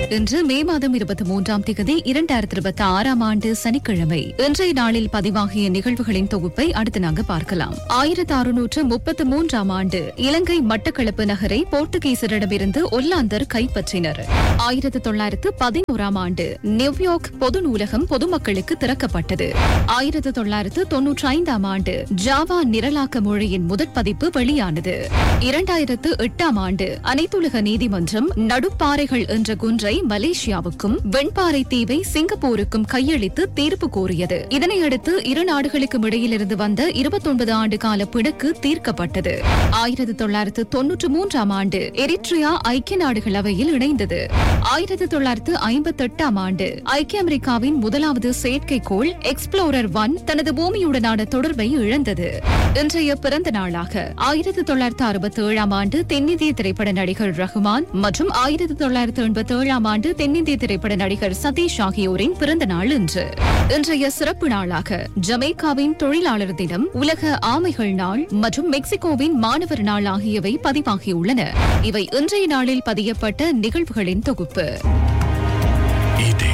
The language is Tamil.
இன்று மே மாதம் இருபத்தி மூன்றாம் தேதி இரண்டாயிரத்தி இருபத்தி ஆறாம் ஆண்டு சனிக்கிழமை இன்றைய நாளில் பதிவாகிய நிகழ்வுகளின் தொகுப்பை அடுத்து நாங்க பார்க்கலாம் ஆயிரத்தி அறுநூற்று முப்பத்தி மூன்றாம் ஆண்டு இலங்கை மட்டக்களப்பு நகரை போர்த்துகீசரிடமிருந்து ஒல்லாந்தர் கைப்பற்றினர் ஆயிரத்தி தொள்ளாயிரத்து பதினோராம் ஆண்டு நியூயார்க் பொது நூலகம் பொதுமக்களுக்கு திறக்கப்பட்டது ஆயிரத்தி தொள்ளாயிரத்து தொன்னூற்றி ஐந்தாம் ஆண்டு ஜாவா நிரலாக்க மொழியின் முதற் பதிப்பு வெளியானது இரண்டாயிரத்து எட்டாம் ஆண்டு அனைத்துலக நீதிமன்றம் நடுப்பாறைகள் என்ற குன்றை மலேசியாவுக்கும் வெண்பாறை தீவை சிங்கப்பூருக்கும் கையளித்து தீர்ப்பு கோரியது இதனையடுத்து இரு நாடுகளுக்கும் இடையிலிருந்து வந்த இருபத்தொன்பது ஆண்டு கால பிணக்கு தீர்க்கப்பட்டது ஆயிரத்தி தொள்ளாயிரத்து தொன்னூற்று மூன்றாம் ஆண்டு எரிட்ரியா ஐக்கிய நாடுகள் அவையில் இணைந்தது ஆயிரத்தி தொள்ளாயிரத்து ஐம்பத்தி எட்டாம் ஆண்டு ஐக்கிய அமெரிக்காவின் முதலாவது செயற்கைக்கோள் எக்ஸ்ப்ளோரர் ஒன் தனது பூமியுடனான தொடர்பை இழந்தது இன்றைய பிறந்த நாளாக ஆயிரத்தி தொள்ளாயிரத்து அறுபத்தி ஏழாம் ஆண்டு தென்னிந்திய திரைப்பட நடிகர் ரஹ்மான் மற்றும் ஆயிரத்தி தொள்ளாயிரத்து எண்பத்தி ஏழாம் ஆண்டு தென்னிந்திய திரைப்பட நடிகர் சதீஷ் ஆகியோரின் பிறந்த நாள் இன்று இன்றைய சிறப்பு நாளாக ஜமைக்காவின் தொழிலாளர் தினம் உலக ஆமைகள் நாள் மற்றும் மெக்சிகோவின் மாணவர் நாள் ஆகியவை பதிவாகியுள்ளன இவை இன்றைய நாளில் பதியப்பட்ட நிகழ்வுகளின் தொகுப்பு இது